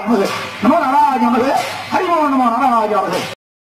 நமது நமோ நாராஜ நமது ஹரிமோ நமோ நாராஜ நமது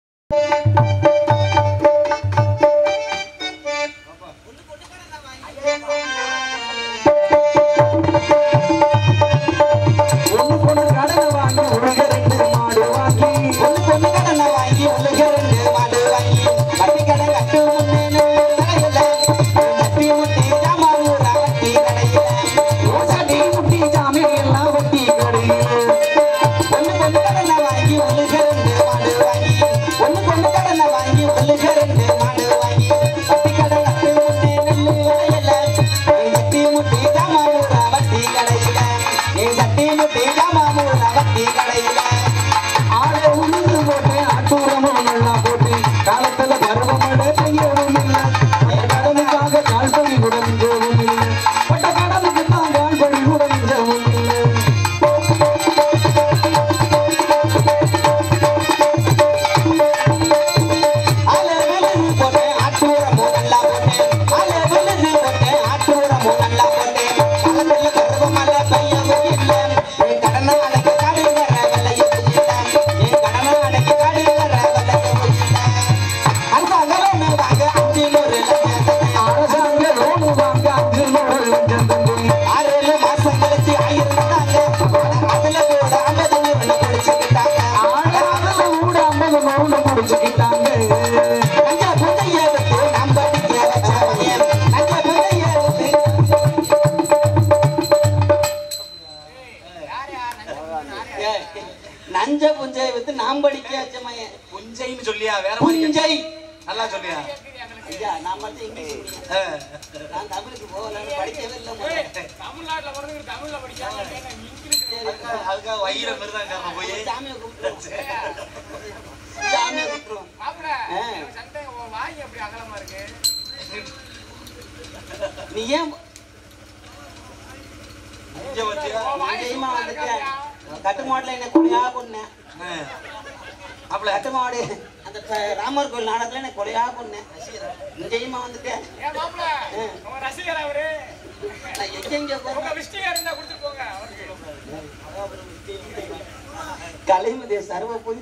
ஒண்ணு பொண்ணு கடனை வாங்கி உலக ரெண்டு மாடு வாங்கி ஒண்ணு பொண்ணு கடனை வாங்கி உலக ரெண்டு மாடு வாங்கி வட்டி கடை கட்டு முன்னேன்னு கடையில வட்டி முட்டி ஜாமான் ஊரா வட்டி கடையில ஓசாட்டி முட்டி ஜாமி எல்லாம் வட்டி கடையில ஒண்ணு பொண்ணு கடனை வாங்கி உலக ரெண்டு மாடு வாங்கி ஒண்ணு பொண்ணு கடனை வாங்கி உலக ரெண்டு மாடு வாங்கி வட்டி கடை கட்டு முன்னேன்னு கடையில வட்டி முட்டி ஜாமான் ஊரா வட்டி கடையில நீ சட்டி முட்டி ஜாமான் ஊரா வட்டி கடையில ஆளை உளுந்து போட்டு ஆட்டூரமும் எல்லாம் போட்டு காலத்துல பருவமழை பெய்யவும் இல்லை என் கடனுக்காக கால் பணி கூட மிஞ்சவும் இல்லை பட்ட கடனுக்கு தான் கால் பணி கூட மிஞ்சவும் இல்லை ஆளை விழுந்து போட்டு ஆட்டூரமும் நல்லா போட்டு ஆளை விழுந்து போட்டு ஆட்டூரமும் நல்லா போட்டு காலத்துல பருவமழை பெய்யவும் இல்லை என் கடனை அடைக்க காடு வர வெள்ளையும் இல்லை என் கடனை அடைக்க காடு வர வெள்ளையும் இல்லை அரசாங்க லோனு வாங்க அஞ்சு நூறு லட்சம் அரசாங்க லோனு வாங்க அஞ்சு நூறு லட்சம் தந்து ஆறு ஏழு மாசம் கழிச்சு ஆயிரம் தாங்க அதுல கூட ஐம்பது நூறு பிடிச்சுக்கிட்டாங்க அதுல கூட ஐம்பது நூறு பிடிச்சுக்கிட்டாங்க நஞ்ச புதைய எடுத்து நம்ம அடிக்க வச்சாங்க நஞ்ச புதைய எடுத்து ஏய், நஞ்ச புஞ்சை வித்து நாம் படிக்க வச்சமையன் புஞ்சைன்னு சொல்லியா வேற மாதிரி புஞ்சை நல்லா சொல்லியா ஐயா நான் மட்டும் இங்கிலீஷ் medium. நான் தமிழுக்கு போகலன்னு படிக்கவே இல்லை முதல்ல. தமிழ்நாட்டுல பிறந்து தமிழ்ல படிக்காம இங்கிலீஷ் சரி, அதுக்காக வயிற மிருதாங்க போய் சாமியை கூப்பிட்டுருவோம் சாமியை கூப்பிட்டுருவோம் மாப்பிள ஆ. சண்டை உன் வாய் அப்படி அகலமா இருக்கு நீ ஏன் இங்க வச்சியா நிச்சயமா வந்துட்டேன் கட்டு மாடல என்ன கொலையா கொன்னேன் அப்பல கட்டு மாடு அந்த ப- ராமர் கோயில் நாடகத்துல என்ன கொலையா கொன்னேன் நிச்சயமா வந்துட்டேன் ஏன் மாப்பிள ஆ. உங்க ரசிகர் அவரு நான் எங்கெங்க உங்க போறேன் விஷ்டிகா இருந்தா கொடுத்துட்டு போங்க அவருக்கு கலைமதிய சர்வ போய்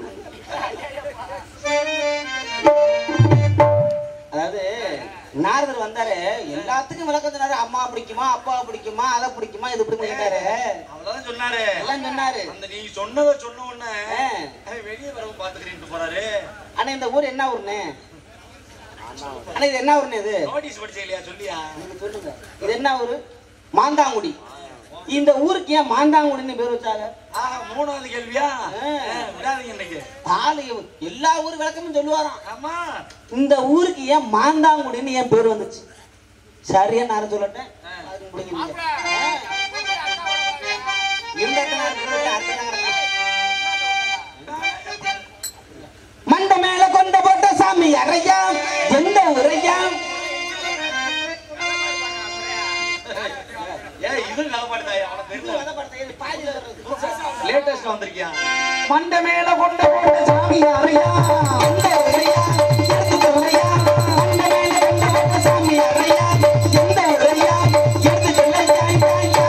அதாவது நாரதர் வந்தாரு எல்லாத்துக்கும் விளக்கம் சொன்னாரு அம்மா பிடிக்குமா அப்பா பிடிக்குமா அதை பிடிக்குமா இது பிடிக்குமாரு அவ்வளவுதான் சொன்னாரு எல்லாம் சொன்னாரு அந்த நீ சொன்னத சொன்ன உடனே ஆ. அவன் வெளியே வரவும் பாத்துக்கிறேன்ட்டு போறாரு ஆனா இந்த ஊர் என்ன ஊர்னு ஆனா இது என்ன ஊர்னு இது நோட்டீஸ் படிச்ச இல்லையா சொல்லியா நீங்க சொல்லுங்க இது என்ன ஊரு மாந்தாங்குடி இந்த ஊருக்கு ஏன் மாந்தாங்குடின்னு பேர் வச்சாங்க ஆஹா மூணாவது கேள்வியா ஆ. ஆ, விடாதீங்க இன்னைக்கு ஆளு எல்லா ஊர் விளக்கமும் சொல்லுவாராம் ஆமா இந்த ஊருக்கு ஏன் மாந்தாங்குடின்னு ஏன் பேர் வந்துச்சு சரியா நான் சொல்லட்டேன் அதுக்கு முடிக்கிறீங்க மாப்பிள அண்ணா வருவாங்க. இந்த இடத்துல நான் இருக்கிறது அடுத்த நகரம். மண்டை மேல கொண்ட போட்ட சாமி அறையா எந்த உரையா ஏன் இது காப்பாடுதாயா அவன தெரியல லேட்டஸ்ட் வந்திருக்கியா மண்டை மேல கொண்ட போட்ட சாமி அறையா எந்த உரையா எடுத்து உரையா மண்டை மேல கொண்ட போட்ட சாமி அறையா எந்த உரையா எடுத்து சொல்லையா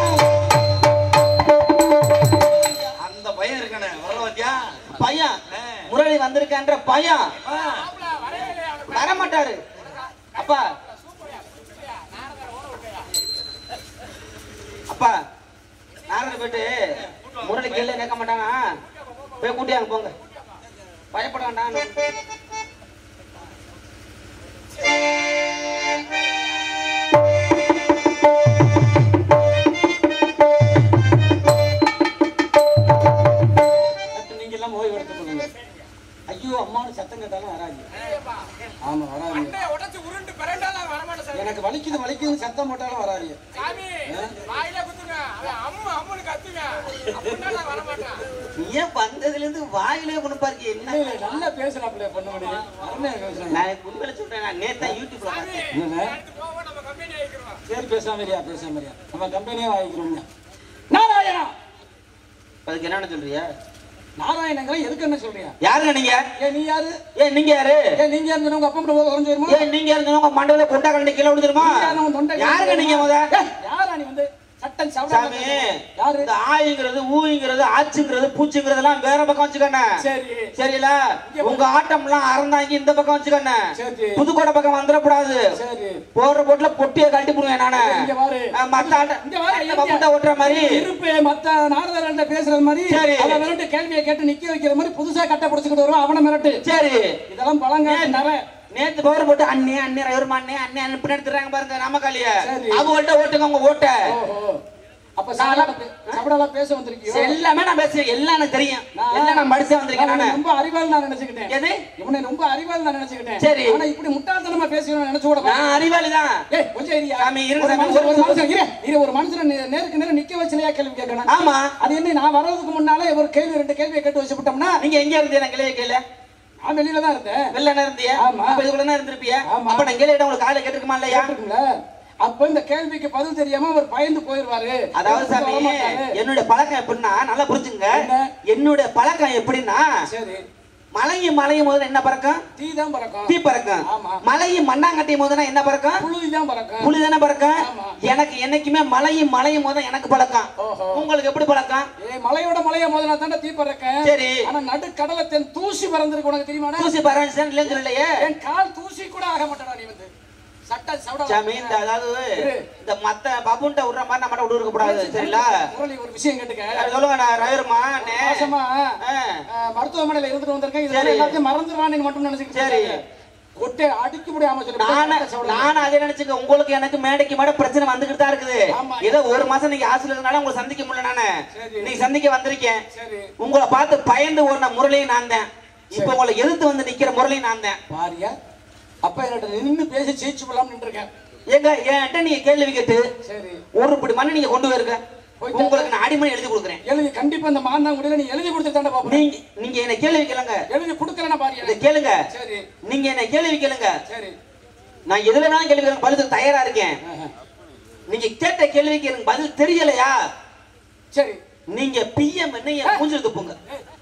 அந்த பையன் இருக்கானே வர பாத்தியா பையன் முரளி வந்திருக்கான்ற பையன் மாப்பிள வரவே இல்லையா அவனுக்கு? வர மாட்டாரு அப்பா அப்பா நாரத போயிட்டு முரளி கீழே கேட்க மாட்டானா போய் கூட்டியாங்க போங்க பயப்பட வேண்டாம் நீங்க எல்லாம் ஓய்வு எடுத்துக்கோங்க ஐயோ அம்மானு சத்தம் கேட்டாலும் வராது ஆமா வராது மண்டையை உடைச்சு உருண்டு பிறண்டாலாம் வரமாட்டேன் சாமி. எனக்கு வலிக்குது வலிக்குது சத்தம் போட்டாலும் வராது சாமி வாயில குத்துங்க அவன் அம்மு அம்முன்னு கத்துங்க அப்படின்னா நான் வரமாட்டேன் நீ ஏன் வந்ததுல இருந்து வாயிலே கொண்டு பாருங்க என்ன நல்லா பேசுறாப்ல பண்ண முடியும் அருமையா பேசுறாங்க நான் உண்மையில சொல்றேன் நான் நேத்தா யூடியூப்ல சாமி பார்த்தேன் என்னங்க? அடுத்து போவோம் நம்ம கம்பெனி ஆயிக்கிறோம் சரி பேசாமரியா பேசாமரியா நம்ம கம்பெனியே வாங்கிக்கிறோங்க நாராயணா அதுக்கு என்னன்னு சொல்றியா நாராயணங்கிற எதுக்கு என்ன சொல்றியா யாருங்க நீங்க ஏன் நீ யாரு ஏன் நீங்க யாரு ஏன் நீங்க யாரு உங்க அப்பா மட்டும் போக குறைஞ்சு வருமா ஏன் நீங்க யாரு உங்க மண்டல கொண்டா கண்ட கீழே விழுந்துருமா யாரு அவன் தொண்டை யாருங்க நீங்க முத ஏய், யாரா நீ வந்து சட்டம் சவடால சாமி பேசணும். யாரு இந்த ஆய்ங்கிறது ஊய்ங்கிறது ஆச்சுங்கிறது பூச்சிங்கிறதெல்லாம் வேற பக்கம் வச்சுக்கண்ணே சரி சரிங்களா உங்க ஆட்டம்லாம் அறந்தாங்கி இந்த பக்கம் வச்சுக்கண்ணே சரி புதுக்கோட்டை பக்கம் வந்துடக்கூடாது சரி போற போட்டுல பொட்டியை கழட்டி போடுவேன் நானு இங்க பாரு. அஹ் மத்த ஆட்டம் இங்க பாரு, மத்த பப்புட்டை ஓட்டுற மாதிரி இருப்பு மத்த நாரதர்கள்ட்ட பேசுறது மாதிரி சரி. அவன் மிரட்டு கேள்வியை கேட்டு நிக்க வைக்கிற மாதிரி புதுசா கட்ட பிடிச்சுக்கிட்டு வருவான் அவனை மிரட்டு சரி இதெல்லாம் பழங்க நர நேத்து பவர் போட்டு அண்ணே அண்ணே ரவிர்மா அண்ணே அண்ணே அண்ணே பின்னாடி எடுத்துறாங்க பாருங்க நாமக்காலிய சரி. அவங்கள்ட்ட ஓட்டுங்க உங்க ஓட்ட ஓஹோ அப்ப சவடால பே- சவடால பேச வந்திருக்கியோ எல்லாமே நான் பேசுறேன் எல்லாம் எனக்கு தெரியும் எல்லாம் நான் படிச்சே வந்திருக்கேன் நான் நானு ரொம்ப அறிவாள் நான் நினைச்சுக்கிட்டேன் எது இவனை ரொம்ப அறிவாள் நான் நினைச்சுக்கிட்டேன் சரி. ஆனா இப்படி முட்டாள்தனமா பேசுவேன் நினைச்சு கூட நான் அறிவாளி தான் ஏய் கொஞ்சம் இரியா சாமி, இருங்க ஒரு சாமி, மனுஷன் ஒரு ஒரு மனுஷன் இரு இரு ஒரு மனுஷனை நே- நேருக்கு நேரம் நிக்க வச்சுலையா கேள்வி கேட்கணும் ஆமா அது என்ன நான் வர்றதுக்கு முன்னாலே ஒரு கேள்வி ரெண்டு கேள்வியை கேட்டு வச்சு விட்டோம்னா நீங்க எங்க இருந்தீங்க நான் கிளைய கேள நான் வெளியில தான் இருந்தேன் வெளில என்ன இருந்தியா ஆமா. அப்ப இதுக்குள்ள தான் இருந்திருப்பியா ஆமா. அப்ப நான் கிளையிட உங்களுக்கு காலை கேட்டிருக்குமா இல்லையா கேட்டிருக்கும்ல அப்ப இந்த கேள்விக்கு பதில் தெரியாம அவர் பயந்து போயிருவாரு அதாவது எதுக்கு சாமி வரமாட்டாரு? என்னுடைய பழக்கம் எப்படின்னா நல்லா புரிஞ்சுங்க என்ன? என்னுடைய பழக்கம் எப்படின்னா சரி மலையும் மலையும் போது என்ன பறக்கும் தீ தான் பறக்கும் தீ பறக்கும் ஆமா. மலையும் மண்ணாங்கட்டியும் போதுனா என்ன பறக்கும் புழுதி தான் பறக்கும் புலி தானே பறக்கும் ஆமா. எனக்கு என்னைக்குமே மலையும் மலையும் போது எனக்கு பழக்கம் ஓஹோ உங்களுக்கு எப்படி பழக்கம் ஏய் மலையோட மலைய மோதினா தாண்டா தீ பறக்க சரி ஆனா நடு கடலை தென் தூசி பறந்திருக்கு உனக்கு தெரியுமாடா தூசி பறந்துச்சு இல்லைன்னு சொல்லலையே என் கால் தூசி கூட ஆக மாட்டடா நீ வந்து சட்டை சவடா சாமி இந்த அதாவது இரு. இந்த மத்த பபுன்ட்ட விடுற மாதிரி நம்மகிட்ட விட்டு இருக்க கூடாது சரிங்களா முரளி ஒரு விஷயம் கேட்டுக்க அது சொல்லுங்க நான் ரவிரமா அண்ணே. மாசமா ஆ, அஹ், மருத்துவமனையில இருந்துட்டு வந்திருக்கேன் சரி. இதுல எல்லாத்தையும் மறந்துடுவான்னு மட்டும் நினைச்சுக்கிட்டு சரி. இருக்காங்க. கொட்டை அடிக்க முடியாம சொல்லி நானு நானும் அதே நினைச்சுக்க உங்களுக்கு எனக்கு மேடைக்கு மேடை பிரச்சனை வந்துகிட்டு தான் இருக்குது ஆமா. ஏதோ ஒரு மாசம் நீங்க ஹாஸ்டல் இருந்தாலும் உங்களை சந்திக்க முடியல நானு சரி. நீங்க சந்திக்க வந்திருக்கேன் சரி உங்களை பார்த்து பயந்து ஓடின முரளியும் நான் தான் இப்ப உங்களை எதிர்த்து வந்து நிக்கிற முரளியும் நான் தான் பாரியா அப்ப என்கிட்ட நின்னு பேசி ஜெயிச்சு போலாம் நின்று இருக்கேன் ஏங்க என்கிட்ட நீங்க கேள்வி கேட்டு சரி ஒரு படி மண்ணு நீங்க கொண்டு போயிருக்க போயிட்டு உங்களுக்கு நான் அடிமணி எழுதி கொடுக்குறேன் எழுதி கண்டிப்பா இந்த மாந்தாங்குடியில நீ எழுதி கொடுத்து தாண்டா பாப்பேன் நீங்க நீங்க என்ன கேள்வி கேளுங்க எழுதி கொடுக்கலன்னா பாரியா இதை கேளுங்க சரி நீங்க என்ன கேள்வி கேளுங்க சரி நான் எதுல வேணாலும் கேள்வி கேளுங்க பதிலுக்கு தயாரா இருக்கேன் ஆஹா. நீங்க கேட்ட கேள்விக்கு எனக்கு பதில் தெரியலையா சரி நீங்க பிஎம் என்ன என் மூஞ்சில் துப்புங்க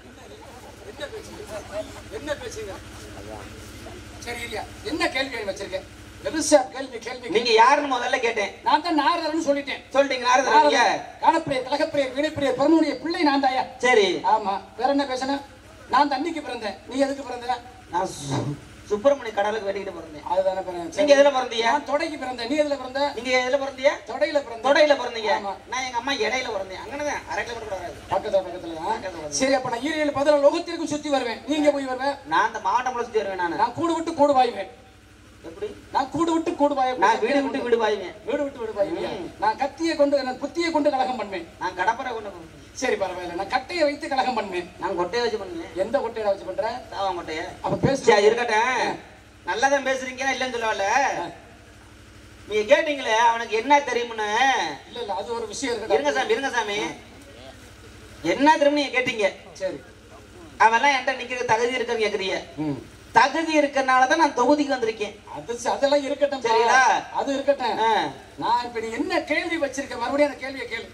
என்ன பேசுங்க சரி இல்லையா என்ன கேள்வி வச்சிருக்கேன் பெருசா கேள்வி கேள்வி நீங்க யாருன்னு முதல்ல கேட்டேன் நான் தான் நாரதர்னு சொல்லிட்டேன் சொல்லிட்டீங்க நாரதர் காணப்பிரியர் கலகப்பிரியர் வீணைப்பிரியர் பிறனுடைய பிள்ளை நான் தாயா சரி ஆமா வேற என்ன பேசுன நான் தண்ணிக்கு பிறந்தேன் நீ எதுக்கு பிறந்த நான் சு- சுப்பிரமணிய கடலுக்கு வேண்டிக்கிட்டு பிறந்தேன் அதுதானே பிறந்தேன் நீங்க எதுல பிறந்தீங்க நான் தொடைக்கு பிறந்தேன் நீ எதுல பிறந்த நீங்க எதுல பிறந்தீங்க தொடையில பிறந்த தொடையில பிறந்தீங்க ஆமா. நான் எங்க அம்மா இடையில பிறந்தேன் அங்கனதான் அரை கிலோமீட்டர் கூட வராது பக்கத்துல பக்கத்துல தான். பக்கத்துல. சரி அப்ப நான் ஈரேழு பதில லோகத்திற்கும் சுத்தி வருவேன் நீங்க போய் வருவேன் நான் அந்த மாவட்டம் முழுக்க சுத்தி வருவேன் நானு நான் கூடு விட்டு கூடு பாய்வேன் எப்படி நான் கூடு விட்டு கூடு பாய நான் வீடு விட்டு வீடு பாயுவேன் வீடு விட்டு வீடு பாய்வேன் ம். நான் கத்தியை கொண்டு நான் புத்தியை கொண்டு கலகம் பண்ணுவேன் நான் கடப்பரை கொண்டு போவேன். சரி பரவாயில்ல நான் கட்டையை வைத்து கலகம் பண்ணுவேன் நான் கொட்டையை வச்சு பண்ணுவேன் எந்த கொட்டையில வச்சு பண்ற சாவான் கொட்டைய அப்ப பேசு சரி இருக்கட்டும் நல்லா தான் பேசுறீங்க இல்லைன்னு சொல்லல நீங்க கேட்டீங்களே அவனுக்கு என்ன தெரியும்னு இல்ல இல்ல அது ஒரு விஷயம் இருங்க இருக்கு சாமி இருங்க சாமி என்ன தெரியும் நீங்க கேட்டீங்க சரி அவன்லாம் என்கிட்ட நிக்கிற தகுதி இருக்குன்னு கேக்குறீங்க ம். தகுதி இருக்கறனால தான் நான் தொகுதிக்கு வந்திருக்கேன் அது ச- அதெல்லாம் இருக்கட்டும் பா. சரிங்களா? அது இருக்கட்டும் ஆ. நான் இப்ப நீ என்ன கேள்வி வச்சிருக்க மறுபடியும் அந்த கேள்வியை கேளு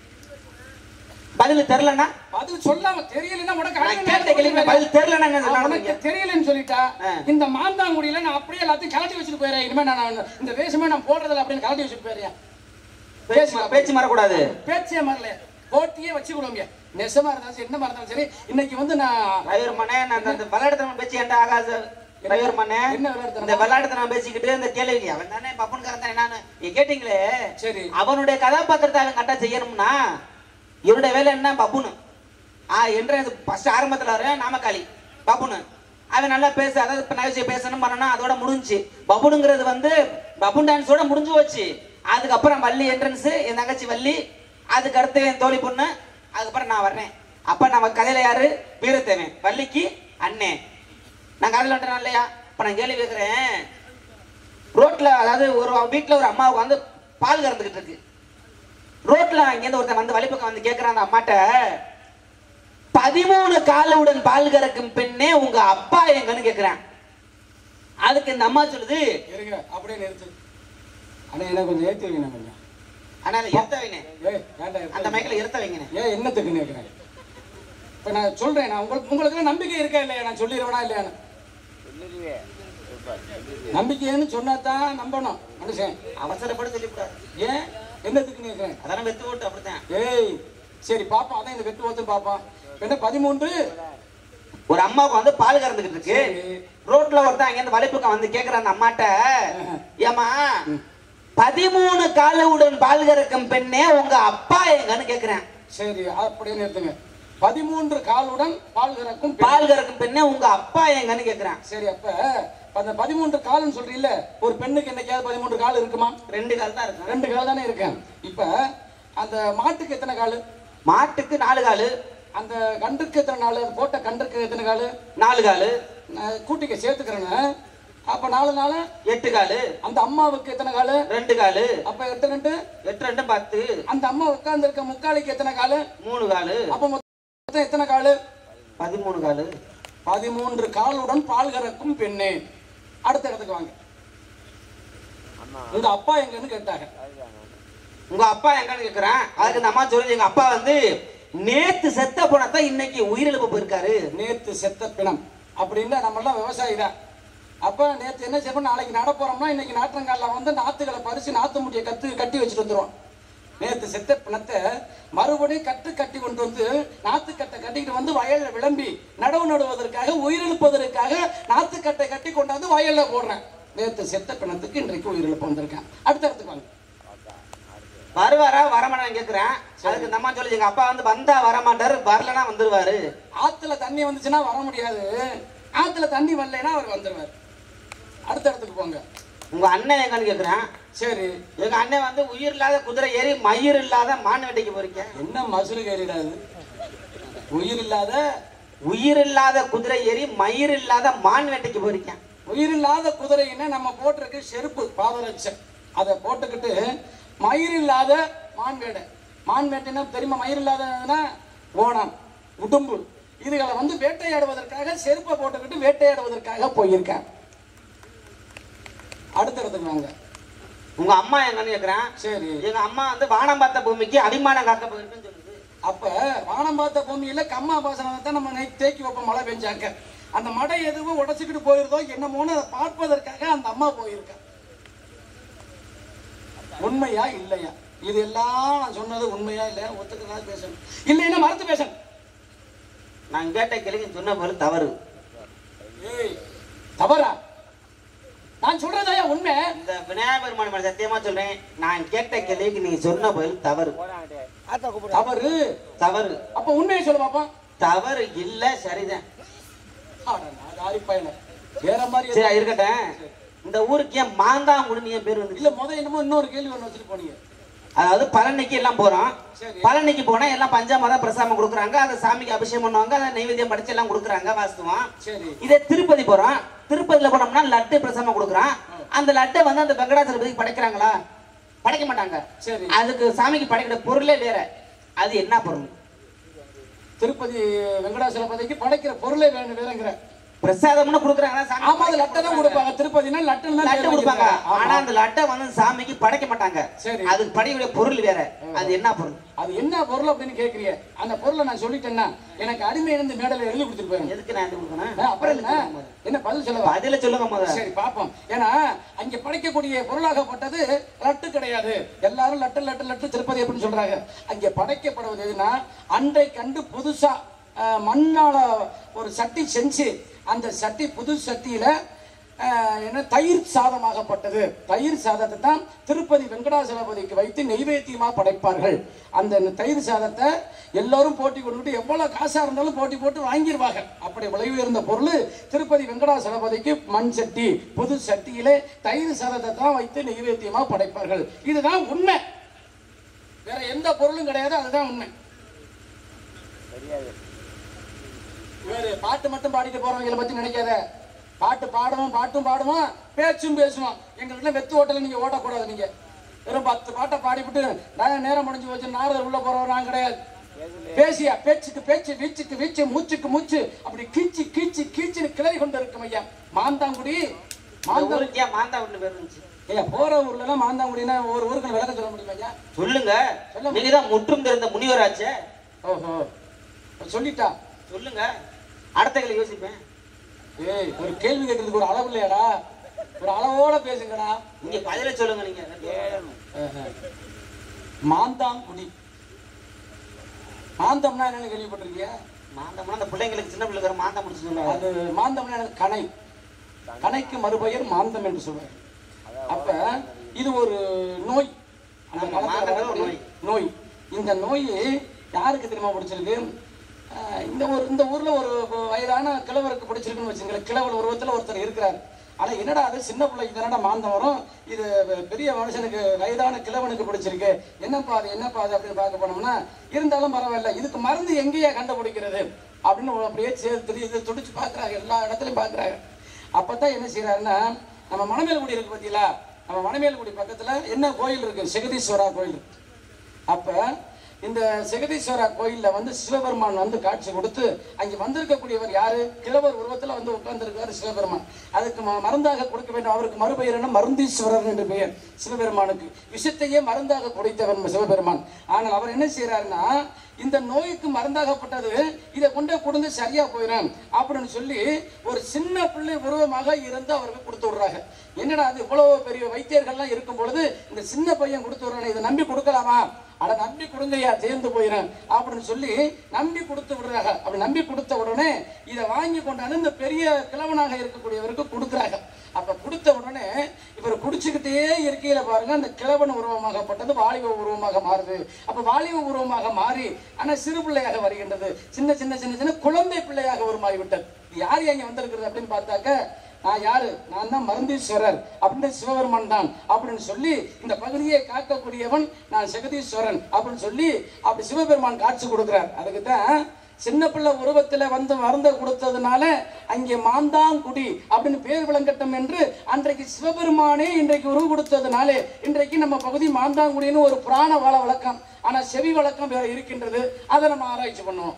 பதில் தெரியலன்னா பதில் சொல்லாம தெரியலன்னா உனக்கு நான் அடுத்த கேட்ட நேரத்துல கேள்வி பதில் பதில் தெரியலன்னா என்ன அவன் சொல்லணும் உனக்கு தெரியலன்னு சொல்லிட்டா ஆ. இந்த மாந்தாங்குடியில நான் அப்படியே எல்லாத்தையும் கலட்டி வச்சுட்டு போயிடுறேன் இனிமே நான் இந்த வேஷமே நான் போடுறதில்ல அப்படின்னு கலட்டி வச்சுட்டு போயிடுறேன் பேச்சு ம- பேச்சு மாறக்கூடாது பேச்சே மாறல போட்டியே வச்சு விடுவோங்க நெசமா இருந்தாலும் சரி என்னமா இருந்தாலும் சரி இன்னைக்கு வந்து நான் டிரைவர் மண்ணே நான் அந்த விளையாடுத்தனம் பேச்சு ஏன்டா ஆகாது டிரைவர் மண்ணே என்ன விளையாடுத்தனம்? இந்த விளையாடுத்தனம் பேசிக்கிட்டு இந்த கேள்வி அவன் தானே பப்பன்காரன் தானே நானு நீங்க கேட்டீங்களே சரி அவனுடைய கதாபாத்திரத்தை அவன் கரெக்டா செய்யணும்னா இவருடைய வேலை என்ன பப்புனு ஆ என்ற ஃபர்ஸ்ட் ஆரம்பத்துல வர நாமக்காளி பப்புனு அவன் நல்லா பேச அதாவது இப்ப நகைச்சுவை பேசணும் பண்ணனா அதோட முடிஞ்சுச்சு பப்புனுங்கிறது வந்து பப்புன் டான்ஸோட முடிஞ்சு போச்சு அதுக்கப்புறம் வள்ளி என்ட்ரன்ஸ் என் தங்கச்சி வள்ளி அதுக்கு அடுத்து என் தோழி பொண்ணு அதுக்கப்புறம் நான் வர்றேன் அப்ப நம்ம கதையில யாரு வீரத்தேவன் வள்ளிக்கு அண்ணே நான் கதையில வந்துட்டேன் இல்லையா இப்ப நான் கேள்வி கேட்கிறேன் ரோட்ல அதாவது ஒரு வீட்டுல ஒரு அம்மாவுக்கு வந்து பால் கறந்துகிட்டு இருக்கு ரோட்ல அங்கேருந்து ஒருத்தன் வந்து வழிபக்கம் வந்து கேட்கிறான் அந்த அம்மாட்ட பதிமூணு காலுடன் பால் கறக்கும் பெண்ணே உங்க அப்பா எங்கன்னு கேக்குறான் அதுக்கு இந்த அம்மா சொல்லுது இருங்க அப்படியே நிறுத்து அண்ணா என்ன கொஞ்சம் ஏற்றி வைங்க கொஞ்சம் ஆனால் இருத்த வைங்க ஏய் வேண்டாம் அந்த மைக்கில் இருத்த வைங்க ஏன் என்னத்துக்குன்னு கேட்குறேன் இப்போ நான் சொல்றேன் நான் உங்களுக்கு உங்களுக்கு நம்பிக்கை இருக்கா இல்லையா நான் சொல்லிடுவேனா இல்லையான்னு நம்பிக்கைன்னு சொன்னா தான் நம்பணும் மனுஷன் அவசரப்பட்டு சொல்லிவிடாது ஏன் என்னத்துக்கு கேட்கிறேன் அதெல்லாம் வெத்து ஓட்டு அப்படித்தான் ஏய் சரி பாப்போம் அதான் இந்த வெட்டு ஓத்து பாப்போம் என்ன பதிமூன்று ஒரு அம்மாவுக்கு வந்து பால் கறந்துகிட்டு இருக்கு சரி. ரோட்ல ஒருத்தன் அங்க இருந்து வலிப்புக்கம் வந்து கேக்குற அந்த அம்மாட்ட ஏமா பதிமூணு காலுடன் பால் கறக்கும் பெண்ணே உங்க அப்பா எங்கன்னு கேக்குறேன் சரி அப்படியே நிறுத்துங்க பதிமூன்று காலுடன் பால் கறக்கும் பெண். பால் கறக்கும் பெண்ணே உங்க அப்பா எங்கன்னு கேக்குறேன் சரி அப்ப அந்த பதிமூன்று கால்னு சொல்றீல்ல ஒரு பெண்ணுக்கு என்னைக்காவது பதிமூன்று கால் இருக்குமா ரெண்டு கால் தான் இருக்கு ரெண்டு கால் தானே இருக்கேன் இப்ப அந்த மாட்டுக்கு எத்தனை கால் மாட்டுக்கு நாலு காலு அந்த கன்றுக்கு எத்தனை நாள் அது போட்ட கன்றுக்கு எத்தனை கால் நாலு காலு நான் கூட்டிக்க சேர்த்துக்கிறேங்க அப்ப நாலு நாள் எட்டு காலு அந்த அம்மாவுக்கு எத்தனை கால் ரெண்டு காலு அப்ப எத்தனை ரெண்டு எட்டு ரெண்டு பத்து அந்த அம்மா உட்கார்ந்து இருக்க முக்காலிக்கு எத்தனை கால் மூணு காலு அப்ப மொத்தம் எத்தனை கால் பதிமூணு காலு பதிமூன்று காலுடன் பால் கறக்கும் பெண்ணே அடுத்த இடத்துக்கு வாங்க உங்க அப்பா எங்கன்னு கேட்டாங்க உங்க அப்பா எங்கன்னு கேக்குறேன் அதுக்கு இந்த அம்மா சொல்லுது எங்க அப்பா வந்து நேத்து செத்த போனதான் இன்னைக்கு உயிரிழப்பு போயிருக்காரு நேத்து செத்த பிணம் அப்படின்னா நம்ம எல்லாம் விவசாயி தான் அப்ப நேத்து என்ன செய்வோம் நாளைக்கு நட போறோம்னா இன்னைக்கு நாற்றங்காலில் வந்து நாத்துகளை பறிச்சு நாத்து முட்டியை கத்து கட்டி வச்சுட்டு வந்துருவோம் நேத்து செத்த பிணத்தை மறுபடியும் கட்டு கட்டி கொண்டு வந்து நாத்துக்கட்டை கட்டிக்கிட்டு வந்து வயல்ல விளம்பி நடவு நடுவதற்காக உயிரிழப்பதற்காக நாத்துக்கட்டை கட்டி கொண்டாந்து வயல்ல போடுறேன் நேத்து செத்த பிணத்துக்கு இன்றைக்கு உயிரிழப்பு வந்திருக்கேன் அடுத்த இடத்துக்கு வாங்க வருவாரா வரமாட்டான்னு கேக்குறேன் அதுக்கு இந்த அம்மா சொல்லுது எங்க அப்பா வந்து வந்தா வரமாட்டாரு வரலனா வந்துருவாரு ஆத்துல தண்ணி வந்துச்சுன்னா வர முடியாது ஆத்துல தண்ணி வரலைன்னா அவர் வந்துருவார் அடுத்த இடத்துக்கு போங்க உங்க அண்ணன் எங்கன்னு கேக்குறேன் சரி எங்க அண்ணன் வந்து உயிர் இல்லாத குதிரை ஏறி மயிர் இல்லாத மான் வேட்டைக்கு போறீங்க என்ன மசுறு கேரிடாது உயிர் இல்லாத உயிர் இல்லாத குதிரை ஏறி மயிர் இல்லாத மான் வேட்டைக்கு போறீங்க உயிர் இல்லாத குதிரைன்னா நம்ம போட்டிருக்கு செருப்பு பாதரட்சை அதை போட்டுக்கிட்டு மயிர் இல்லாத மான் வேடை மான் வேட்டைன்னா தெரியுமா மயிர் இல்லாததுன்னா ஓணம் உடும்பு இதுகளை வந்து வேட்டையாடுவதற்காக செருப்பை போட்டுக்கிட்டு வேட்டையாடுவதற்காக போயிருக்கேன் அடுத்த இடத்துக்கு வாங்க உங்க அம்மா எங்கன்னு கேக்குறேன் சரி எங்க அம்மா வந்து வானம் பார்த்த பூமிக்கு அபிமானம் காக்க போயிருக்குன்னு சொல்லுது அப்ப வானம் பார்த்த பூமியில கம்மா பாசனத்தை தான் நம்ம நை- தேக்கி வைப்போம் மழை பெஞ்சாக்க அந்த மடை எதுவும் உடைச்சுக்கிட்டு போயிருதோ என்னமோன்னு அதை பார்ப்பதற்காக அந்த அம்மா போயிருக்க உண்மையா இல்லையா இது எல்லாம் நான் சொன்னது உண்மையா இல்லையா ஒத்துக்கிறதா பேசணும் இல்லைன்னா மறுத்து பேசணும் நான் கேட்ட கேள்வி சொன்ன போல தவறு ஏய் தவறா நான் சொல்றதாயா உண்மை இந்த விநாயகர் பெருமான் மேல சத்தியமா சொல்றேன் நான் கேட்ட கேள்விக்கு நீங்க சொன்ன பதில் தவறு தவறு தவறு அப்ப உண்மையை சொல்லு பாப்பா தவறு இல்ல சரிதான் பையன வேற மாதிரி சரி இருக்கட்டும் இந்த ஊருக்கு ஏன் மாந்தாங்குடின்னு ஏன் பேர் வந்து இல்ல முத என்னமோ இன்னொரு கேள்வி ஒண்ணு வச்சுட்டு போனீங்க அதாவது பழனிக்கு எல்லாம் போறோம் சரி. பழனிக்கு போனா எல்லாம் பஞ்சாமதம் பிரசாதம் கொடுக்குறாங்க அந்த சாமிக்கு அபிஷேகம் பண்ணுவாங்க அதை நைவேத்தியம் படிச்சு எல்லாம் கொடுக்குறாங்க வாஸ்துவம் சரி இதே திருப்பதி போறோம் திருப்பதியில போனோம்னா லட்டு பிரசாதம் கொடுக்குறான் அந்த லட்டை வந்து அந்த வெங்கடாச்சலபதிக்கு படைக்கிறாங்களா படைக்க மாட்டாங்க சரி அதுக்கு சாமிக்கு படைக்கிற பொருளே வேற அது என்ன பொருள் திருப்பதி வெங்கடாசலபதிக்கு படைக்கிற பொருளே வேணும் வேறங்கிற பிரசாதம்னு கொடுக்குறாங்க சாமி ஆமா அது லட்டை தான் கொடுப்பாங்க திருப்பதினா லட்டு லட்டு கொடுப்பாங்க ஆனா அந்த லட்டை வந்து சாமிக்கு படைக்க மாட்டாங்க சரி. அதுக்கு படைக்கிற பொருள் வேற அது என்ன பொருள் அது என்ன பொருள் அப்படின்னு கேக்குறீங்க அந்த பொருளை நான் சொல்லிட்டேன்னா எனக்கு அடிமை இருந்து மேடையில எழுதி கொடுத்துட்டு போயிருங்க எதுக்கு நான் இது கொடுக்கணும் ஆ, அப்புறம் என்ன என்ன பதில் சொல்லவா பதில சொல்லுங்க முதல்ல சரி பாப்போம் ஏன்னா அங்க படைக்கக்கூடிய பொருளாகப்பட்டது லட்டு கிடையாது எல்லாரும் லட்டு லட்டு லட்டு திருப்பதி அப்படின்னு சொல்றாங்க அங்க படைக்கப்படுவது எதுனா அன்றை கண்டு புதுசா அஹ், மண்ணால ஒரு சட்டி செஞ்சு அந்த சட்டி புது சட்டியில அஹ், என்ன தயிர் சாதமாகப்பட்டது தயிர் சாதத்தை தான் திருப்பதி வெங்கடாசலபதிக்கு வைத்து நெய்வேத்தியமா படைப்பார்கள் அந்த தயிர் சாதத்தை எல்லாரும் போட்டி கொண்டுட்டு எவ்வளவு காசா இருந்தாலும் போட்டி போட்டு வாங்கிடுவாங்க அப்படி விலை உயர்ந்த பொருள் திருப்பதி வெங்கடாசலபதிக்கு மண் சட்டி புது சட்டியிலே தயிர் சாதத்தை தான் வைத்து நெய்வேத்தியமா படைப்பார்கள் இதுதான் உண்மை வேற எந்த பொருளும் கிடையாது அதுதான் உண்மை வேறு பாட்டு மட்டும் பாடிட்டு போறவங்களை பத்தி நினைக்காத பாட்டு பாடுவோம் பாட்டும் பாடுவோம் பேச்சும் பேசுவோம் எங்க வீட்டுல வெத்து ஓட்டல நீங்க ஓட்டக்கூடாது நீங்க வெறும் பத்து பாட்டை பாடிவிட்டு நான் நேரம் முடிஞ்சு வச்சு நாரதர் உள்ள போறவர் நான் கிடையாது பேசியா பேச்சுக்கு பேச்சு வீச்சுக்கு வீச்சு மூச்சுக்கு மூச்சு அப்படி கீச்சு கீச்சு கீச்சுன்னு கிளறி கொண்டு இருக்கும் ஐயா மாந்தாங்குடி இந்த மாந்தா ஊருக்கு ஏன் மாந்தா வீட்டு பேர் இருந்துச்சு ஐயா போற ஊர்ல எல்லாம் மாந்தாங்குடினா ஒரு ஊருக்கு விளக்கம் சொல்ல முடியுமா ஐயா சொல்லுங்க சொல்ல நீங்க தான் முற்றும் தெரிந்த முனிவராச்சே ஓஹோ சொல்லிட்டா சொல்லுங்க அடுத்த கேள்வி யோசிப்பேன் ஏய் ஒரு கேள்வி கேட்கறதுக்கு ஒரு அளவு இல்லையாடா ஒரு அளவோட பேசுங்கடா நீங்க பதில சொல்லுங்க நீங்க ஆஹா. மாந்தாங்குடி மாந்தம்னா என்னன்னு கேள்விப்பட்டிருக்கியா மாந்தம்னா அந்த பிள்ளைங்களுக்கு சின்ன பிள்ளைங்க மாந்தம் முடிச்சு சொல்லுவாங்க அது மாந்தம்னா எனக்கு கணை கணைக்கு மறுபெயர் மாந்தம் என்று சொல்வார் அப்ப இது ஒரு நோய் அந்த ஆமா, காலத்துல மாந்தம்னா ஒரு வரக்கூடிய நோய் இந்த நோய் யாருக்கு தெரியுமா பிடிச்சிருக்கு ஆஹ் இந்த ஒரு இந்த ஊர்ல ஒரு வயதான கிழவருக்கு பிடிச்சிருக்குன்னு வச்சுங்களேன் கிழவர் உருவத்துல ஒருத்தர் இருக்கிறார் ஆனா என்னடா அது சின்ன பிள்ளைக்கு தானடா மாந்தம் வரும் இது பெரிய மனுஷனுக்கு வயதான கிழவனுக்கு பிடிச்சிருக்கு என்னப்பா அது என்னப்பா அது அப்படின்னு பார்க்க போனோம்னா இருந்தாலும் பரவாயில்ல இதுக்கு மருந்து எங்கேயா கண்டுபிடிக்கிறது அப்படின்னு அப்படியே சேர்த்து இது துடிச்சு பார்க்குறாங்க எல்லா இடத்துலையும் பார்க்குறாங்க அப்பதான் என்ன செய்யறாருன்னா நம்ம மணமேல்குடி இருக்கு பார்த்தீங்களா நம்ம மணமேல்குடி பக்கத்துல என்ன கோயில் இருக்கு செகதீஸ்வரா கோயில் இருக்கு அப்ப இந்த செகதீஸ்வரா கோயில்ல வந்து சிவபெருமான் வந்து காட்சி கொடுத்து அங்க வந்திருக்கக்கூடியவர் யாரு கிழவர் உருவத்துல வந்து உட்கார்ந்திருக்காரு சிவபெருமான் அதுக்கு ம- மருந்தாக கொடுக்க வேண்டும் அவருக்கு மறுபெயர் என்ன மருந்தீஸ்வரர் என்று பெயர் சிவபெருமானுக்கு விஷத்தையே மருந்தாக குடித்தவர் சிவபெருமான் ஆனால் அவர் என்ன செய்யறாருன்னா இந்த நோய்க்கு மருந்தாகப்பட்டது இதை கொண்டு கொடுந்து சரியா போயிடும் அப்படின்னு சொல்லி ஒரு சின்ன பிள்ளை உருவமாக இருந்து அவருக்கு கொடுத்து விடுறாங்க என்னடா அது இவ்வளவு பெரிய வைத்தியர்கள்லாம் இருக்கும் பொழுது இந்த சின்ன பையன் கொடுத்து விடுறானே இதை நம்பி கொடுக்கலாமா அட நம்பி கொடுங்கய்யா சேர்ந்து போயிடும் அப்படின்னு சொல்லி நம்பி கொடுத்து விடுறாங்க அப்படி நம்பி கொடுத்த உடனே இதை வாங்கி கொண்டாந்து இந்த பெரிய கிழவனாக இருக்கக்கூடியவருக்கு கொடுக்குறாங்க அப்ப கொடுத்த உடனே இவர் குடிச்சுக்கிட்டே இருக்கையில பாருங்க அந்த கிழவன் உருவமாகப்பட்டது வாலிப உருவமாக மாறுது அப்ப வாலிப உருவமாக மாறி ஆனா சிறு பிள்ளையாக வருகின்றது சின்ன சின்ன சின்ன சின்ன குழந்தை பிள்ளையாக உருமாறி விட்டது இது யார் இங்க வந்திருக்கிறது அப்படின்னு பார்த்தாக்க நான் யாரு நான் தான் மருந்தீஸ்வரர் அப்படின்னு சிவபெருமான் தான் அப்படின்னு சொல்லி இந்த பகுதியை காக்கக்கூடியவன் நான் ஜெகதீஸ்வரன் அப்படின்னு சொல்லி அப்படி சிவபெருமான் காட்சி கொடுக்கிறார் அதுக்கு தான் சின்ன பிள்ளை உருவத்துல வந்து மருந்தை கொடுத்ததுனால அங்கே மாந்தாங்குடி அப்படின்னு பேர் விளங்கட்டும் என்று அன்றைக்கு சிவபெருமானே இன்றைக்கு உருவு கொடுத்ததுனாலே இன்றைக்கு நம்ம பகுதி மாந்தாங்குடின்னு ஒரு புராண வாழ வழக்கம் ஆனா செவி வழக்கம் வேற இருக்கின்றது அதை நம்ம ஆராய்ச்சி பண்ணுவோம்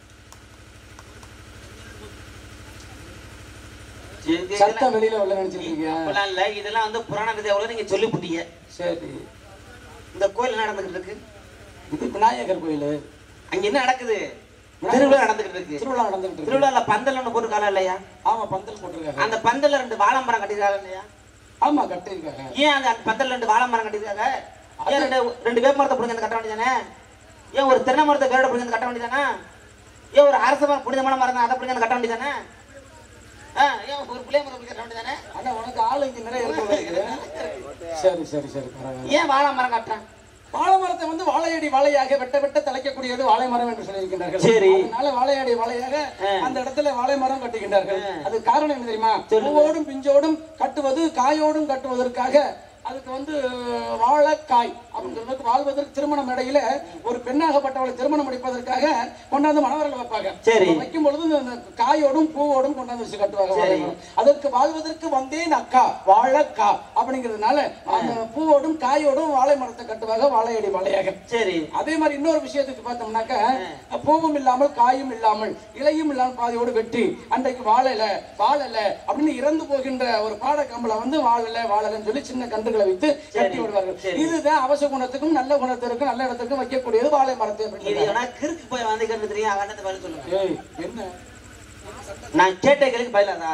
சத்தம் வெளியில உள்ள நினைச்சிருக்கீங்க அப்பெல்லாம் இல்ல இதெல்லாம் வந்து புராண கதை அவ்வளவு நீங்க சொல்லி புட்டீங்க சரி இந்த கோயில் என்ன நடந்துகிட்டு இருக்கு இது விநாயகர் கோயில் அங்க என்ன நடக்குது திருவிழா நடந்துகிட்டு இருக்கு திருவிழா நடந்துகிட்டு இருக்கு திருவிழால பந்தல் ஒண்ணு போட்டு காலம் இல்லையா ஆமா பந்தல் போட்டிருக்காங்க அந்த பந்தல்ல ரெண்டு வாழை மரம் கட்டிருக்காங்க இல்லையா ஆமா கட்டியிருக்காங்க ஏன் அந்த பந்தல்ல ரெண்டு வாழை மரம் கட்டிருக்காங்க ஏன் ரெண்டு ரெண்டு வேப்ப மரத்தை பிடிங்க கட்ட வேண்டியதானே ஏன் ஒரு தென்னை மரத்தை வேரோட பிடிங்க கட்ட வேண்டியதானே ஏன் ஒரு அரச மரம் புனிதமான மரம் தான் அதை பிடிங்க கட்ட வேண்டியதானே ஆ, ஏன் ஒரு புளிய மரம் பிடிங்க கட்ட வேண்டியதானே ஆனா உனக்கு ஆளு இங்க நிறைய இருக்கு சரி சரி சரி பரவாயில்ல ஏன் வாழை மரம் கட்டுறான் வாழை மரத்தை வந்து வாழையடி வாழையாக வெட்ட வெட்ட தலைக்கக்கூடியது வாழை மரம் என்று சொல்லியிருக்கின்றார்கள் சரி. அதனால வாழையடி வாழையாக ஆ. அந்த இடத்துல வாழை மரம் கட்டுகின்றார்கள் அது காரணம் என்ன தெரியுமா சொல்லுங்க. பூவோடும் பிஞ்சோடும் கட்டுவது காயோடும் கட்டுவதற்காக அதுக்கு வந்து வாழைக்காய் அப்படிங்கிறதுக்கு வாழ்வதற்கு திருமணம் இடையில ஒரு பெண்ணாகப்பட்டவளை திருமணம் முடிப்பதற்காக கொண்டாந்து மணவர்கள் வைப்பாங்க சரி. அப்ப வைக்கும் பொழுது இந்த- இந்த காயோடும் பூவோடும் கொண்டாந்து வச்சு கட்டுவாங்க வாழை சரி. மரம். அதற்கு வாழ்வதற்கு வந்தேன் அக்கா வாழைக்கா அப்படிங்கிறதுனால அந்த பூவோடும் காயோடும் வாழை மரத்தை கட்டுவாங்க வாழையடி வாழையாக சரி அதே மாதிரி இன்னொரு விஷயத்துக்கு பார்த்தோம்னாக்க பூவும் இல்லாமல் காயும் இல்லாமல் இலையும் இல்லாமல் பாதியோடு வெட்டி அன்றைக்கு வாழல வாழல அப்படின்னு இறந்து போகின்ற ஒரு பாட கம்பளை வந்து வாழல வாழலன்னு சொல்லி சின்ன கன்றுகளை வைத்து கட்டி விடுவார்கள் சரி. இதுதான் அவச குணத்துக்கும் நல்ல குணத்திற்கும் நல்ல இடத்துக்கும் வைக்கக்கூடியது வாழை மரத்தை இது அப்படின்னு வேணா கிறுக்கு போய் வந்து கேட்டு தெரியும் அவன் பதில் சொல்லுங்க ஏய் என்ன நான் கேட்ட கேள்விக்கு பதிலாதா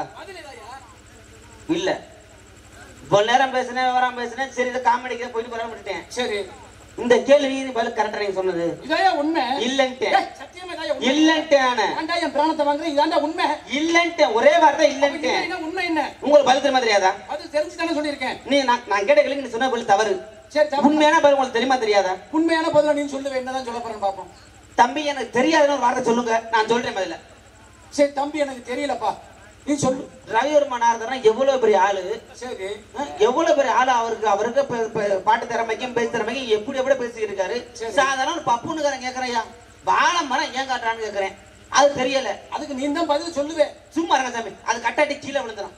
இல்ல இவ்வளவு நேரம் பேசினேன் விவரம் பேசினேன் சரி இதை காமெடிக்கு போயிட்டு போறான்னு விட்டுட்டேன் சரி இந்த கேள்வி பதில் கரெக்டா நீங்க சொன்னது இதாயா உண்மை இல்லன்ட்டேன் ஏய், சத்தியமா இதாயா உண்மை இல்லன்ட்டேன் ஏன்டா என் பிராணத்தை வாங்குறேன் இதாண்டா உண்மை இல்லன்ட்டேன் ஒரே வார்த்தை அப்ப இல்லன்ட்டேன் இது என்ன உண்மை என்ன உங்களுக்கு பதில் தெரியுமா தெரியாதா அது தெரிஞ்சு தானே சொல்லியிருக்கேன் நீ நான் நான் கேட்ட கேள்விக்கு நீ சொன்ன பதில் தவறு சரி தப்பு. உண்மையான பதில் உங்களுக்கு தெரியுமா தெரியாதா உண்மையான பதில நீ சொல்லுவேன் என்னதான் சொல்ல போறேன்னு பாப்போம் தம்பி எனக்கு தெரியாதுன்னு ஒரு வார்த்தை சொல்லுங்க நான் சொல்றேன் பதில சரி தம்பி எனக்கு தெரியலப்பா நீ சொல்லு ரவிவர் மனார்தனா எவ்வளவு பெரிய ஆளு சரி அஹ், எவ்வளவு பெரிய ஆளு அவருக்கு அவருக்கு ப- ப- பாட்டு திறமைக்கும் பேச்சு திறமைக்கும் எப்படி எப்படி பேசிட்டு இருக்காரு சரி. சாதாரண ஒரு பப்புனுக்காரன் கேக்குறையா வாழை மரம் ஏன் காட்டுறான்னு கேக்குறேன் அது தெரியல அதுக்கு நீ தான் பதில் சொல்லுவேன் சும்மா இருங்க சாமி அது கட்டாட்டி கீழே விழுந்துடும்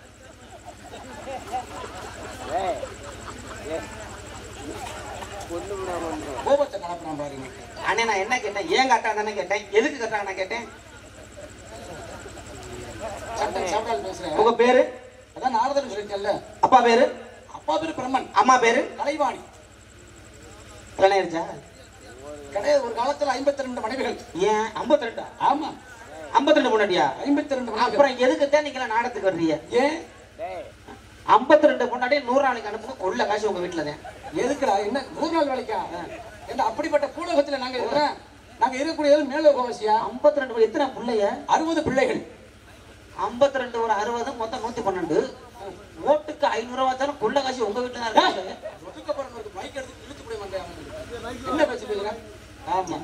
கோபத்தை கலப்புறான் பாருங்க அண்ணே நான் என்ன கேட்டேன் ஏன் காட்டாதானே கேட்டேன் எதுக்கு கட்டுறாங்க நான் கேட்டேன் சட்டம் சவடால் பேசுறேன் உங்க பேரு அதான் நாரதன் சொல்லிட்டேன்ல அப்பா பேரு அப்பா பேரு பிரம்மன் அம்மா பேரு கலைவாணி கல்யாணம் ஆயிருச்சா கிடையாது ஒரு காலத்துல ஐம்பத்தி ரெண்டு மனைவிகள் ஏன் ஐம்பத்தி ரெண்டா ஆமா ஐம்பத்தி ரெண்டு பொண்டாட்டியா ஐம்பத்தி ரெண்டு மனைவிகள் அப்புறம் எதுக்கு தான் நீங்க நாடகத்துக்கு வர்றீங்க ஏன் ஐம்பத்தி ரெண்டு பொண்டாட்டி நூறு நாளைக்கு அனுப்புங்க கொள்ள காசு உங்க வீட்டுல தான் எதுக்குடா என்ன நூறு நாள் வேலைக்கா ஏண்டா, அப்படிப்பட்ட பூலோகத்துல நாங்க இருக்கிறோம் நாங்க இருக்கக்கூடியது மேலோகவாசியா ஐம்பத்தி ரெண்டு எத்தனை பிள்ளைய அறுபது பிள்ளைகள் ஐம்பத்தி ரெண்டு ஒரு அறுபது மொத்தம் நூத்தி பன்னெண்டு ஓட்டுக்கு ஐநூறு ரூபா தானே குள்ள காசு உங்க வீட்டுல தான் இருக்காங்க ஒதுக்கப்படுறவங்களுக்கு மைக் எடுத்து இழுத்து போட மாட்டேன் என்ன பேச்சு பேசுறேன் ஆமா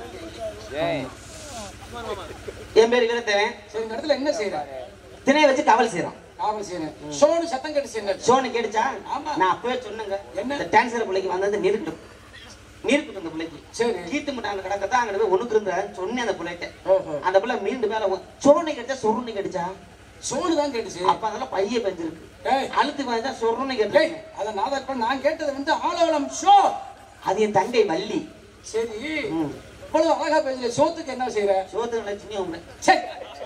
என் பேரு வீரத்தேவன் சரி இந்த இடத்துல என்ன செய்யற திணையை வச்சு காவல் செய்யறோம் காவல் செய்யறேன் சோனு சத்தம் கட்டு செய்யணும் சோனு கேட்டுச்சா ஆமா. நான் அப்பவே சொன்னேங்க என்ன? இந்த டான்சர் பிள்ளைக்கு வந்தது நிறுட்டும் நிறுத்தும் இந்த பிள்ளைக்கு சரி கீத்து முட்டாங்க கிடக்கத்தான் அங்க போய் ஒண்ணுக்கு இருந்தான்னு சொன்னேன் அந்த பிள்ளைகிட்ட ஓஹோ அந்த பிள்ளை மீண்டும் மேல உ- சோனு கிடைச்சா சொருன்னு கிடைச்சா சோனு தான் கேட்டுச்சு அப்ப அதெல்லாம் பைய பெஞ்சிருக்கு ஏய் அழுத்து பாய்ச்சா சொருன்னு ஏய் கேட்டு அத நான் இப்ப நான் கேட்டது வந்து ஆலவலம் ஷோ அது என் தங்கை வள்ளி சரி ம். இவ்வளவு அழகா பேசுற சோத்துக்கு என்ன செய்யற சோத்து லட்சுமி அவங்க சரி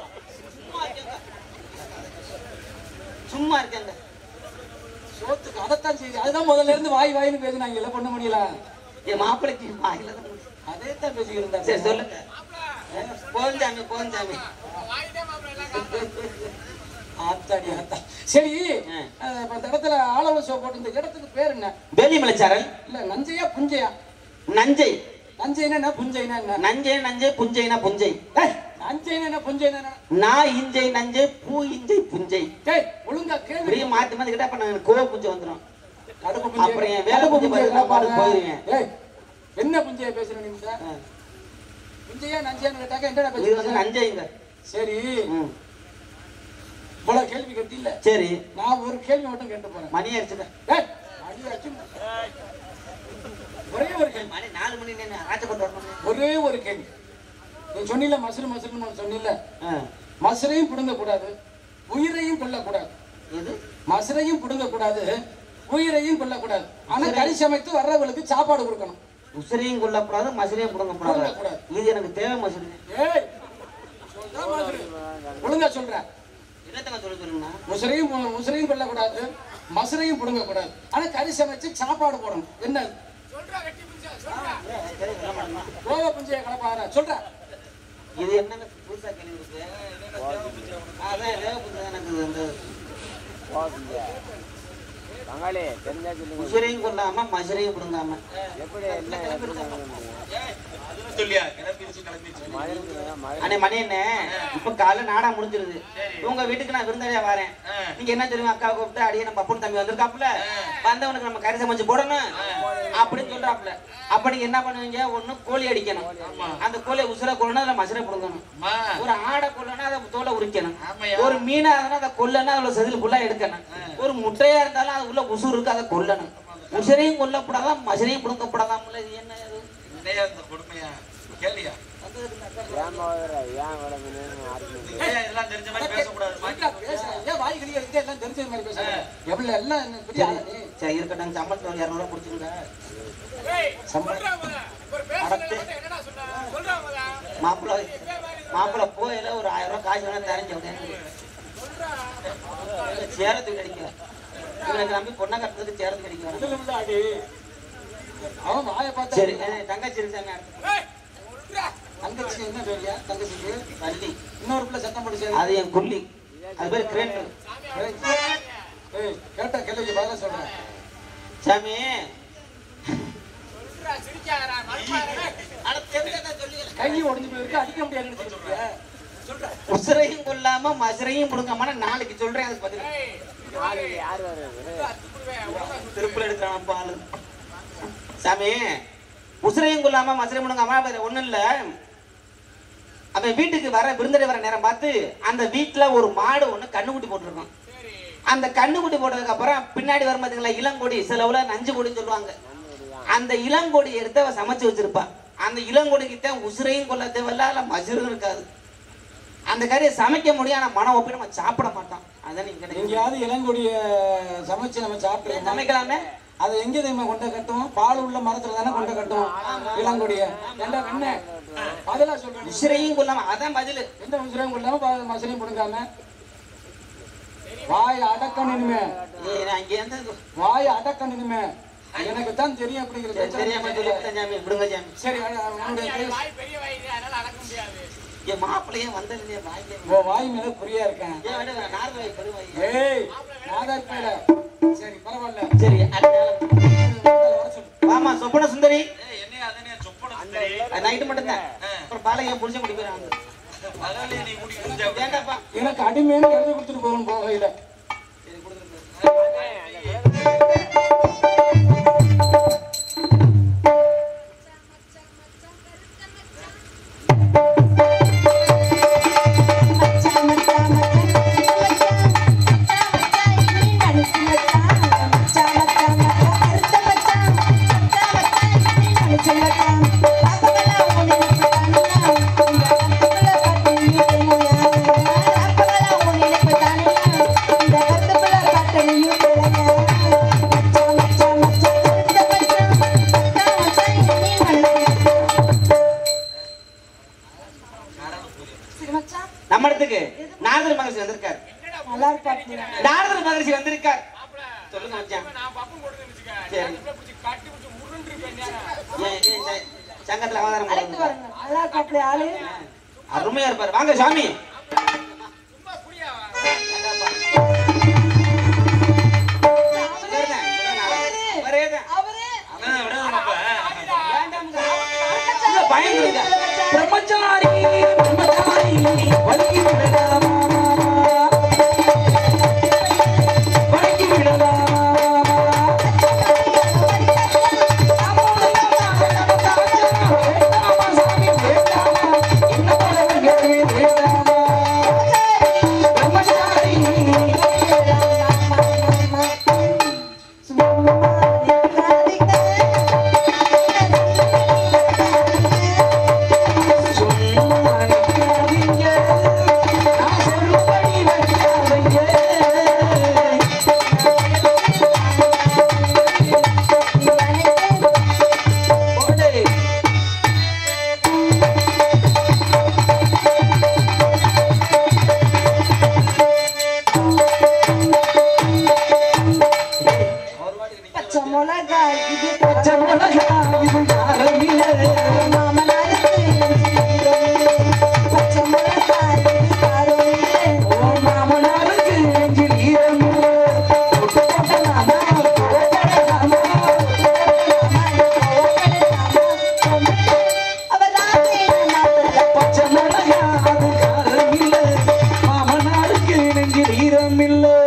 சும்மா இருக்காங்க சோத்துக்கு அதைத்தான் செய்யுது அதுதான் முதல்ல இருந்து வாய் வாயின்னு பேசுனாங்க இல்ல பண்ண முடியல என் மாப்பிளைக்கு வாயில தான் முடியும். அதே தான் பேசிக்கிட்டு சரி இருந்தாங்க சொல்லுங்க போஞ்சாமி போஞ்சாமி வாங்கிட்டே மாப்பிள்ள எல்லாம் ஆத்தாடி ஆத்தா சரி ஆ. அஹ், இப்ப இந்த இடத்துல ஆலவ ஷோ போட்டு இந்த இடத்துக்கு பேர் என்ன வேலி மலைச்சாரல் இல்ல நஞ்சையா புஞ்சையா நஞ்சை நஞ்சைனா என்ன புஞ்சைனா என்ன நஞ்சை நஞ்சை புஞ்சைனா புஞ்சை ஏய், நஞ்சைனா என்ன புஞ்சைனா என்ன நான் இஞ்சை நஞ்சை பூ இஞ்சை புஞ்சை டேய் ஒழுங்கா கேள்வி இப்படியே மாத்தி மாத்தி கிட்ட அப்ப நான் கோவ புஞ்சை வந்துடும் கடுப்பு புஞ்சை அப்புறம் என் வேலை கடுப்பு புஞ்சை புஞ்சை பதிலா பாட்டு போயிருவேன். ஏய் என்ன புஞ்சையா பேசுற நீ இந்த? புஞ்சையா நஞ்சையான்னு கேட்டாக்க என்னடா இது வந்து பேசுற நஞ்சைங்க சரி ம். இவ்வளவு கேள்வி கேட்டு இல்ல சரி நான் ஒரு கேள்வி மட்டும் கேட்டு போறேன் மணி ஆயிடுச்சுங்க ஏய், அடி அடிச்சு. ஒரே ஒரு கேள்வி மணி நாலு மணி நின்று ராஜபட்டு வரணும் ஒரே ஒரு கேள்வி நீ சொன்னில மசுரு மசுருன்னு சொன்னில ஆ. மசுரையும் பிடுங்க கூடாது உயிரையும் கொல்லக்கூடாது இது மசுரையும் பிடுங்க கூடாது உயிரையும் கொல்லக்கூடாது ஆனா கறி சமைத்து வர்றவங்களுக்கு சாப்பாடு கொடுக்கணும் உசிரையும் கொல்லக்கூடாது மசுரையும் புடுங்கக்கூடாது புடுங்கக்கூடாது. இது எனக்கு தேவை மசுரி ஏய் சொல்றா மசுரு. ஒழுங்கா சொல்றேன் என்னத்தங்க சொல்ல சொல்லுங்கண்ணா முசிறையும் பு- முசிறையும் கொல்லக்கூடாது மசுரையும் பிடுங்க கூடாது ஆனா கறி சமைச்சு சாப்பாடு போடணும் என்ன அது? சொல்றா கட்டி பிடிச்சா சொல்றா சரி சொல்ல மாட்டேமா கோவ புஞ்சிய கலப்பார சொல்றேன் இது என்னங்க புதுசா கேள்வி இருக்கு அதான் தேவை புதுசா எனக்கு இந்த பங்காளி தெரிஞ்சா சொல்லுங்க உசிரையும் கொல்லாம மசுரையும் புடுங்காம எப்படி என்ன மழை அண்ணே மணி என்ன இப்ப காலைல நாடா முடிஞ்சிருது உங்க வீட்டுக்கு நான் விருந்தாளியா வரேன் நீங்க என்ன தெரியுமா அக்கா கூப்பிட்டு அடியே நம்ம பப்புன் தம்பி வந்திருக்காப்புல வந்தவனுக்கு நம்ம கறி சமைச்சு போடணும் அப்படின்னு சொல்றாப்புல அப்ப நீங்க என்ன பண்ணுவீங்க ஒண்ணு கோழி அடிக்கணும் அந்த கோழியை உசுர கொள்ளணும் அதுல மசுரை புடுங்கணும் ஒரு ஆடை கொள்ளனா அதை தோலை உரிக்கணும் ஒரு மீனா இருந்தா அதை கொல்லணும் அதுல செதில் ஃபுல்லா எடுக்கணும் ஒரு முட்டையா இருந்தாலும் அது உள்ள உசுறு இருக்கு அதை கொல்லணும் உசுரையும் கொல்லப்படாதான் மசுரையும் புடுங்கப்படாதாம்ல இது என்ன இது ஏன் போகிற ஏன் வர சொல்றா, பேசுறேன். ஏன் வாய் கிளிய இருக்கு எல்லாம் தெரிஞ்ச மாதிரி பேசுறேன் எவ்வளவு எல்லாம் எனக்கு பெரிய ஆளு நீ. சரி இருக்கட்டும் சம்பளத்துல ஒரு இரநூறுவா கொடுத்துருங்க ஏய் சம்பளம். சொல்றா முத ஒரு பேசுறத மட்டும் என்னடா சொன்னா சொல்றா முத மாப்பிள்ளை மாப்பிள்ளை போயில ஒரு ஆயிரம் ரூபாய் காசு வேணா தெரிஞ்சவங்க சேரத்துக்கு கிடைக்கல இவனுக்கு நம்பி பொண்ணை கட்டுறதுக்கு சேரத்துக்கு கிடைக்கல இதுல உள்ள அடி. அவன் வாயை பார்த்தா சரி அஹ் தங்கச்சி இருக்காங்க ஏய் சொல்றா தங்கச்சி என்ன பேரியா தங்கச்சிக்கு வள்ளி இன்னொரு பிள்ளை சத்தம் போட்டு சரி அது என் குள்ளி அது பேர் கிரேட்டர் ஏய் கேட்ட கேள்விக்கு பதில சொல்றேன் சாமி சொல்றா சிரிக்காதடா மறுப்பாரு கை உடஞ்சு போயிருக்கு அடிக்க முடியாதுன்னு சொல்லிட்டு உசுரையும் கொல்லாம மசுரையும் புடுங்காம நாளைக்கு சொல்றேன் அதுக்கு பதில் ஏய் யார் வர்றது திருப்பூர் எடுக்கிறான் பாலு சாமி உசுரையும் கொல்லாம மசுரையும் புடுங்காம வேற ஒண்ணும் இல்ல அவன் வீட்டுக்கு வர விருந்தடை வர நேரம் பார்த்து அந்த வீட்டுல ஒரு மாடு ஒண்ணு கண்ணுக்குட்டி போட்டிருக்கான் அந்த கண்ணுக்குட்டி போட்டதுக்கு அப்புறம் பின்னாடி வரும் பாத்தீங்களா இளங்கொடி சிலவுல நஞ்சு கொடின்னு சொல்லுவாங்க அந்த இளங்கொடி எடுத்து அவ சமைச்சு வச்சிருப்பா அந்த இளங்கொடிக்கு தான் உசுரையும் கொல்ல தேவையில்ல இல்ல மசுரும் இருக்காது அந்த கறியை சமைக்க முடியும் ஆனா மனம் ஒப்பி நம்ம சாப்பிட மாட்டோம் அதான் நீங்க கிடைக்கும் எங்கேயாவது இளங்கொடிய சமைச்சு நம்ம சாப்பிட்டு சமைக்கலாமே அதை எங்க தெரியுமா கொண்ட கட்டுவோம் பால் உள்ள மரத்துல தானே கொண்ட கட்டுவோம் இளங்கொடிய ஏண்டா என்ன அதெல்லாம் சொல்றேன் உசுரையும் கொல்லாம அதான் பதில் எந்த முசிரையும் கொள்ளாம மசிரையும் கொடுக்காம வாய் அடக்கணுமே நான் இங்க இருந்து வாய் அடக்கணுமே எனக்கு தான் தெரியும் அப்படிங்கிற சரி, தெரியாம பிரச்சனை சொல்லிவிட்டேன் சாமி விடுங்க சாமி சரி அ- அ- உன்னுடைய அது பேசு. வாய் பெரிய வாய் அதனால அடக்க முடியாது என் மாப்பிள்ளையே வந்ததுலயே வாயிலே உன் வாய் மேல குறியா இருக்கேன் ஏன் விட நார்மல் வாய் பெருவாய் ஏய் நாதா இருப்பேல சரி பரவாயில்ல சரி அதனால வர சொல்லு வாமா சொப்பன சுந்தரி என்ன நைட்டு மட்டும்தான் அப்புறம் பாலையை புடிச்சு குடி போயிடாங்க வேண்டாப்பா எனக்கு அடிமைன்னு எழுதி கொடுத்துட்டு போகணும் போகையில நம்ம இடத்துக்கு நாரதர் மகர்ஷி வந்திருக்கார் நாரதர் மகர்ஷி வந்திருக்கார் சொல்லுங்க மச்சான் நான் பப்பு போட்டு நினைச்சுக்க சரி. பிடிச்சி கட்டி பிடிச்சி முருன்னு இருப்பேன் ஏன், ஏன் இந்த சங்கத்துல அவதாரம் அழைத்து போடுறாங்க. வாருங்க நல்லா இருக்காப்ல ஆளு அருமையா இருப்பாரு வாங்க சாமி சும்மா புரியா இவர்தான், இவர்தான். இவரேதான். அவரு வேண்டாம்ங்க. இல்ல, பயந்துருங்க. பிரம்மச்சாரி பிரம்மச்சாரி வலிக்கு விடலாமா வலிக்கு விடலாமா பச்சை மிளகா இது பச்சை மிளகா இது காரமில்லை மாமனாருக்கு பச்சை மிளகா இது காரமில்லை ஓ மாமனாருக்கு நெஞ்சில் ஈரமில்லை. தொட்டு போட்டலாமா, போட்டலாமா. பச்சை மிளகா அது காரமில்லை. மாமனாருக்கு நெஞ்சில் ஈரமில்லை.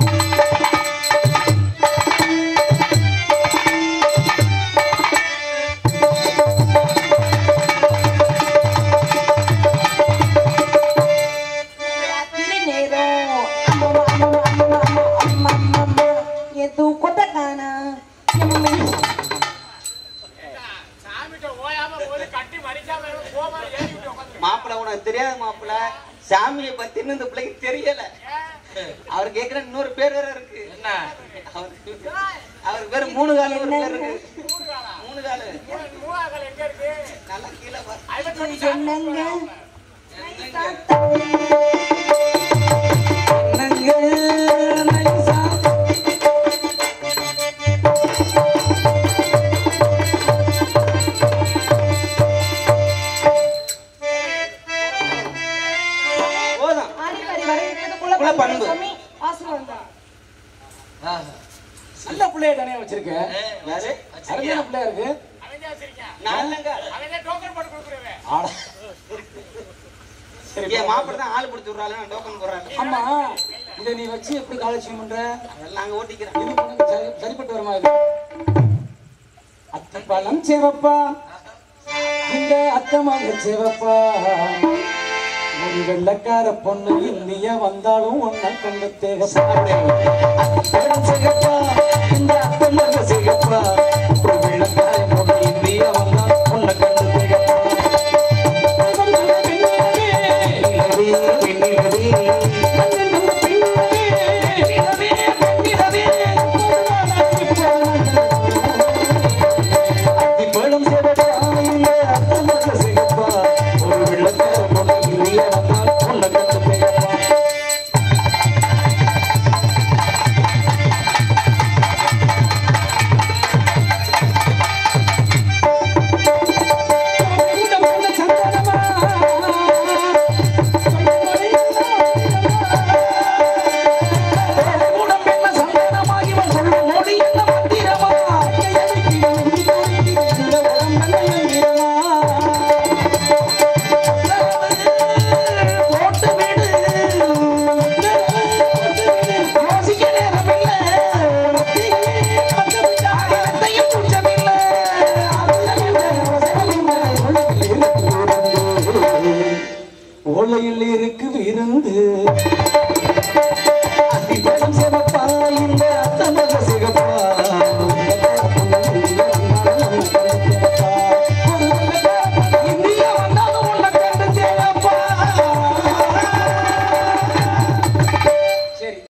சாமிட்ட ஓயாம போது கட்டி மறிக்காம இருந்து கோமா ஏறி விட்டு உட்காந்து மாப்பிள்ளை உனக்கு தெரியாத மாப்பிள்ளை சாமியை பத்தின்னு இந்த பிள்ளைக்கு தெரியல அவர் கேக்குற இன்னொரு பேர் வேற இருக்கு என்ன அவருக்கு அவருக்கு பேரு மூணு காலம் ஒரு பேர் இருக்கு மூணு காலு மூவாகல் எங்க இருக்கு நல்லா கீழே பாரு. என்னங்க என்னங்க நைசா? போதும் ஆடிப்பாடி வரவேற்பதுக்குள்ள குல பண்பு. சாமி ஆசீர்வாதம் தான். நல்ல பிள்ளைய தனியா வச்சிருக்கேன் யாரு அருமையான பிள்ளையா இருக்கு அவன் தான் வச்சிருக்கேன் நான் இல்லைங்க அவன் தான் டோக்கன் போட்டு கொடுக்குறவன் ஆளா. சரி, என் மாப்பிள்ளை தான் ஆள் பிடிச்சி விடுறாள் நான் டோக்கன் போடுறாங்க ஆமா இதை நீ வச்சு எப்படி காலேஜ் பண்ற அதெல்லாம் நாங்க ஓட்டிக்கிறோம் இது உனக்கு சரி- சரிப்பட்டு வருமா இது அத்தை பழம் சிவப்பா இந்த அத்தை மக சிவப்பா ஒரு வெள்ளக்கார பொண்ணு இந்தியா வந்தாலும் ஒன்ன கண்டு தேகப்பா அத்தை பழம் சிவப்பா இந்த அத்தை மக சிவப்பா ஒரு வெள்ளக்கார பொண்ணு இந்தியா வந்தாலும் ஒன்ன கண்டு தேகப்பா சந்தனமா அத்தி